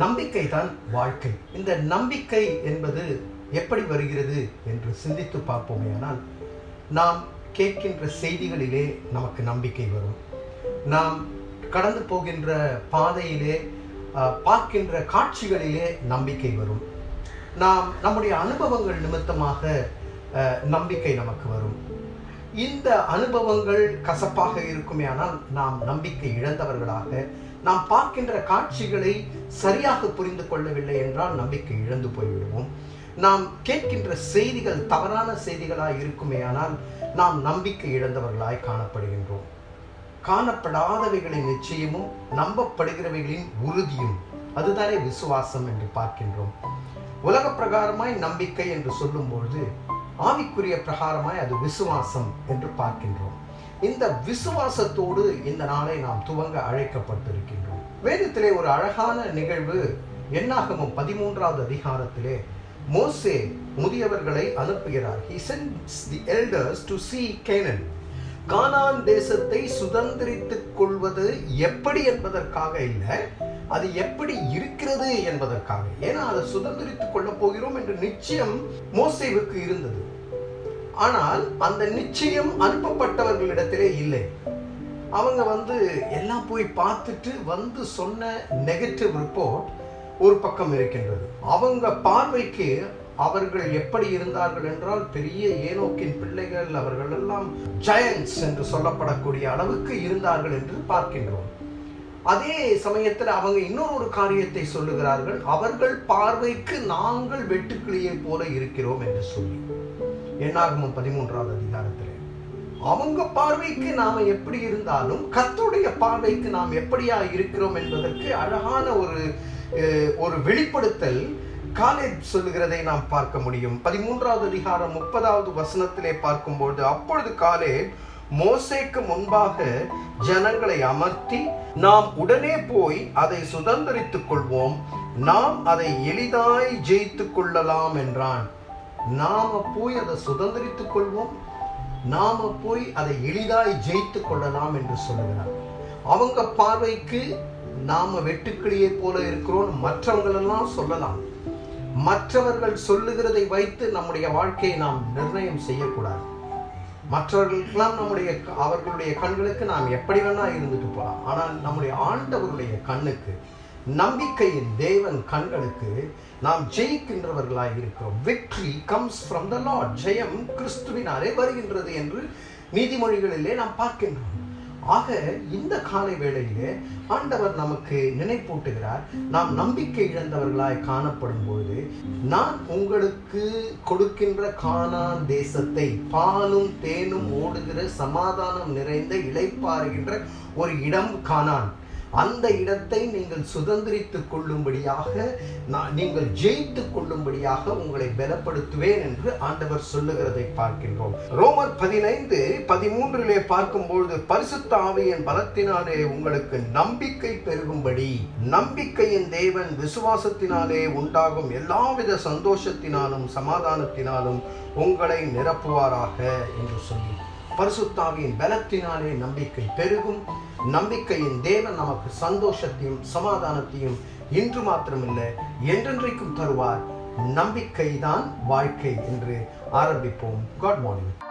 நம்பிக்கை தான் வாழ்க்கை இந்த நம்பிக்கை என்பது எப்படி வருகிறது என்று சிந்தித்து பார்ப்போமேயானால் நாம் கேட்கின்ற செய்திகளிலே நமக்கு நம்பிக்கை வரும் நாம் கடந்து போகின்ற பாதையிலே அஹ், பார்க்கின்ற காட்சிகளிலே நம்பிக்கை வரும் நாம் நம்முடைய அனுபவங்கள் நிமித்தமாக அஹ், நம்பிக்கை நமக்கு வரும் இந்த அனுபவங்கள் கசப்பாக இருக்குமே ஆனால் நாம் நம்பிக்கை இழந்தவர்களாக நாம் பார்க்கின்ற காட்சிகளை சரியாக புரிந்து கொள்ளவில்லை என்றால் நம்பிக்கை இழந்து போய்விடுவோம் நாம் கேட்கின்ற செய்திகள் தவறான செய்திகளாய் இருக்குமேயானால் நாம் நம்பிக்கை இழந்தவர்களாய் காணப்படுகின்றோம் காணப்படாதவைகளின் நிச்சயமும் நம்பப்படுகிறவைகளின் உறுதியும் அதுதானே விசுவாசம் என்று பார்க்கின்றோம் உலக பிரகாரமாய் நம்பிக்கை என்று சொல்லும்பொழுது ஆவிக்குரிய பிரகாரமாய் அது விசுவாசம் என்று பார்க்கின்றோம் இந்த விசுவாசத்தோடு இந்த நாளை நாம் துவங்க அழைக்கப்பட்டிருக்கின்றோம் வேதத்திலே ஒரு அழகான நிகழ்வு எண்ணாகமும் பதிமூன்றாவது அதிகாரத்திலே மோசே முதியவர்களை அனுப்புகிறார் he sends the elders to see Canaan கானான் தேசத்தை சுதந்திரித்துக் கொள்வது எப்படி என்பதற்காக இல்லை அது எப்படி இருக்கிறது என்பதற்காக ஏன்னா அதை சுதந்திரித்துக் கொள்ள போகிறோம் என்ற நிச்சயம் மோசேவுக்கு இருந்தது ஆனால் அந்த நிச்சயம் அனுப்பப்பட்டவர்களிடத்திலே இல்லை அவங்க வந்து எல்லாம் போய் பார்த்துட்டு வந்து சொன்ன நெகட்டிவ் ரிப்போர்ட் ஒரு பக்கம் இருக்கின்றது அவங்க பார்வைக்கு அவர்கள் எப்படி இருந்தார்கள் என்றால் பெரிய ஏனோக்கின் பிள்ளைகள் அவர்கள் எல்லாம் ஜெயன்ஸ் என்று சொல்லப்படக்கூடிய அளவுக்கு இருந்தார்கள் என்று பார்க்கின்றோம் அதே சமயத்தில் அவங்க இன்னொரு ஒரு காரியத்தை சொல்லுகிறார்கள் அவர்கள் பார்வைக்கு நாங்கள் வெட்டுக்கிளியை போல இருக்கிறோம் என்று சொல்லி எண்ணாகமும் பதிமூன்றாவது அதிகாரத்தில் அவங்க பார்வைக்கு நாம எப்படி இருந்தாலும் கர்த்தருடைய பார்வைக்கு நாம் எப்படியா இருக்கிறோம் என்பதற்கு அழகான ஒரு அஹ், ஒரு வெளிப்படுத்தல் காலேப் சொல்லுகிறதை நாம் பார்க்க முடியும் பதிமூன்றாவது அதிகாரம் முப்பதாவது வசனத்திலே பார்க்கும்போது அப்பொழுது காலேப் மோசேக்கு முன்பாக ஜனங்களை அமர்த்தி நாம் உடனே போய் அதை சுதந்திரித்துக் கொள்வோம் நாம் அதை எளிதாய் ஜெயித்துக் கொள்ளலாம் என்றான் நாம போய் அதை சுதந்திரித்துக் கொள்வோம் நாம போய் அதை எளிதாய் ஜெயித்து கொள்ளலாம் என்று சொல்லுகிறார் அவங்க பார்வைக்கு நாம வெட்டுக்கிளியை போல இருக்கிறோம் மற்றவங்களெல்லாம் சொல்லலாம் மற்றவர்கள் சொல்லுகிறதை வைத்து நம்முடைய வாழ்க்கையை நாம் நிர்ணயம் செய்யக்கூடாது மற்றவர்களுக்கெல்லாம் நம்முடைய அவர்களுடைய கண்களுக்கு நாம் எப்படி வேணா இருந்துட்டு போகலாம் ஆனால் நம்முடைய ஆண்டவருடைய கண்ணுக்கு நம்பிக்கையின் தேவன் கண்களுக்கு நாம் ஜெயிக்கின்றவர்களாய் இருக்கிறோம் victory comes from the Lord ஜெயம் கிறிஸ்துவினாலே வருகின்றது என்று நீதிமொழிகளிலே நாம் பார்க்கின்றோம் ஆக இந்த காலை வேளையிலே ஆண்டவர் நமக்கு நினைப்பூட்டுகிறார் நாம் நம்பிக்கை இழந்தவர்களாய் காணப்படும் பொழுது நான் உங்களுக்கு கொடுக்கின்ற கானான் தேசத்தை பாலும் தேனும் ஓடுகிற சமாதானம் நிறைந்த இளைப்பாறுகின்ற ஒரு இடம் கானான் அந்த இடத்தை நீங்கள் சுதந்திரித்துக் கொள்ளும்படியாக நான் நீங்கள் ஜெயித்துக் கொள்ளும்படியாக உங்களை பலப்படுத்துவேன் என்று ஆண்டவர் சொல்லுகிறதை பார்க்கின்றோம் ரோமர் பதினைந்து பதிமூன்றிலே பார்க்கும்பொழுது பரிசுத்த ஆவியின் பலத்தினாலே உங்களுக்கு நம்பிக்கை பெருகும்படி நம்பிக்கையின் தேவன் விசுவாசத்தினாலே உண்டாகும் எல்லாவித சந்தோஷத்தினாலும் சமாதானத்தினாலும் உங்களை நிரப்புவாராக என்று சொல்லி பரிசுத்தாவியின் பலத்தினாலே நம்பிக்கை பெருகும் நம்பிக்கையின் தேவன் நமக்கு சந்தோஷத்தையும் சமாதானத்தையும் இன்று மாத்திரமில்லை என்றென்றைக்கும் தருவார் நம்பிக்கைதான் வாழ்க்கை என்று ஆரம்பிப்போம் காட் மார்னிங்